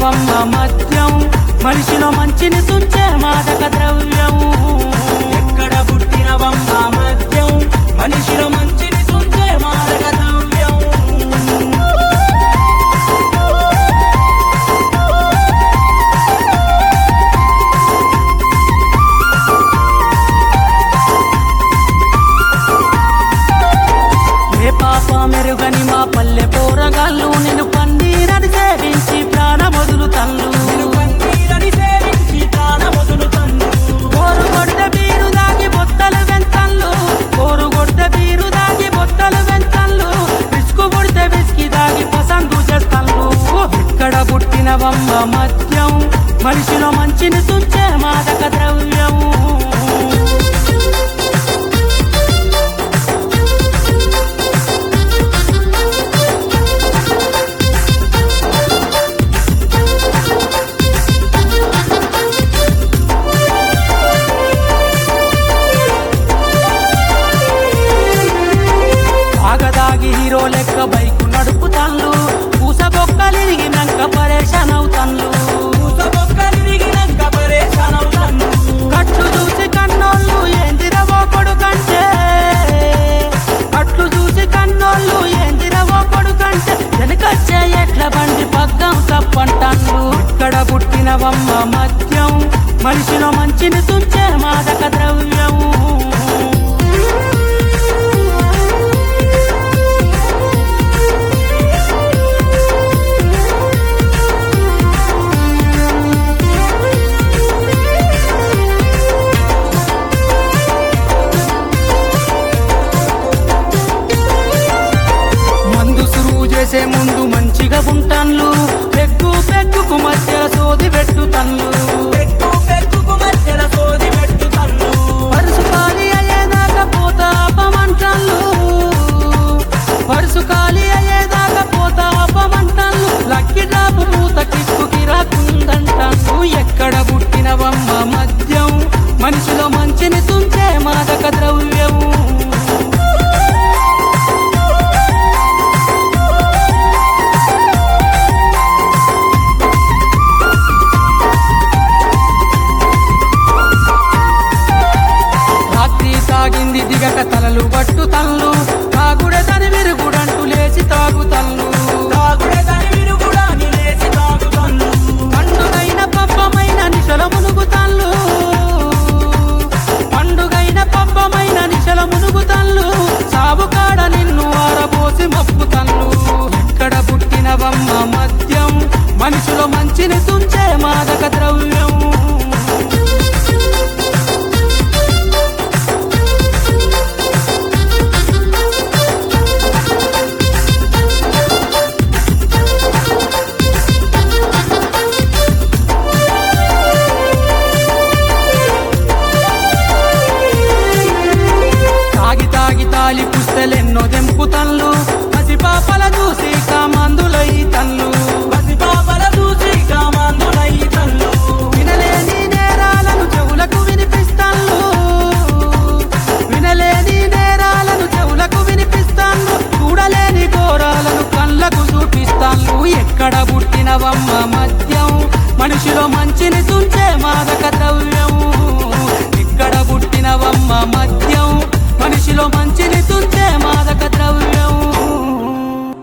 పుట్టినవమ్మ మద్యం మనిషిలో మంచిని తుంచే మాదక ద్రవ్యం ఎక్కడ పుట్టినవమ్మ మద్యం మనిషిలో మంచిని సుంచే మారక ద్రవ్యం ఏ పాప మెరుగని మా పల్లె పోరగాళ్ళు నేను పన్నీరని సేవించి ప్రాణమొదులు తల్లు పన్నీరని సేవించి ప్రాణమొదులు తన్ను కోరు కొడితే బీరు దాగి బొత్తలు వెంతళ్ళు కోరు కొడితే బీరు దాగి బొత్తలు వెంతళ్ళు విసుకు పుడితే విసికి దాగి పసందు చేస్తాళ్ళు ఇక్కడ పుట్టినవమ్మ మద్యం మనిషిలో మంచిని తుంచే మాదక ద్రవ్యం ఆగదాగి హీరో లెక్క బైక్ నడుపుతాళ్ళు పూసబొక్కలిరిగినాక పరేషాన్ అవుతాళ్ళు బొక్కలిరిగినాక పరేషానవుతాను కట్లు చూసి కన్నోళ్ళు ఏందిరవో కొడుకంటే కట్లు చూసి కన్నోళ్ళు ఏందిరవో కొడుకంటే వెనకొచ్చే ఎట్ల బండి పగ్గం తప్పంటాళ్ళు ఇక్కడ పుట్టినవమ్మ మద్యం మనిషిలో మంచిని తుంచే మాదక ద్రవ్యం మందు సురువు చేసే ముందు మంచిగా ఉంటాన్లు పెగ్గు పెగ్గుకు మధ్య సోది పెట్టుతన్లు పెట్టు పెట్టుకు మధ్యల సోది పెట్టు తన్ను పరుసు ఖాళీ అయ్యేదాకా పోతా అపమంటాన్లు పరుసు ఖాళీ అయ్యేదాకా పోతా అపమంటాన్లు లక్కి డాపు పూత కిక్కుకి రాకుందంటాను ఎక్కడ పుట్టినవమ్మ మద్యం మనిషిలో మంచిని తుంచే మాదక ద్రవ్యం రాత్రి తాగింది దిగక తలలు పట్టు తల్లు తాగుడే తని విరుగుడంటూ లేచి తాగు తల్లు తాగుడే దాని విరుగుడా నిలేసి తాగు తన్ను పండుగైన పబ్బమైన నిశల మునుగు తల్లు పండుగైన పబ్బమైన నిశల మునుగు తల్లు సాగు కాడ నిన్ను ఆరబోసి మప్పు తల్లు ఇక్కడ పుట్టినవమ్మ మద్యం మనిషిలో మంచిని తుంచే మాదక ద్రవ్యం తాగి తాగి తాలి పుస్తలెన్నో దెంపుతన్లు పసిపాపల చూసి కామందులై తన్లు పసిపాపల చూసి కామాందులై తన్ను వినలేని నేరాలను చెవులకు వినిపిస్తాన్లు వినలేని నేరాలను చెవులకు వినిపిస్తాన్లు చూడలేని ఘోరాలను కళ్ళకు చూపిస్తాన్లు ఎక్కడ పుట్టినవమ్మ మద్యం మనిషిలో మంచిని తుంచే మాదక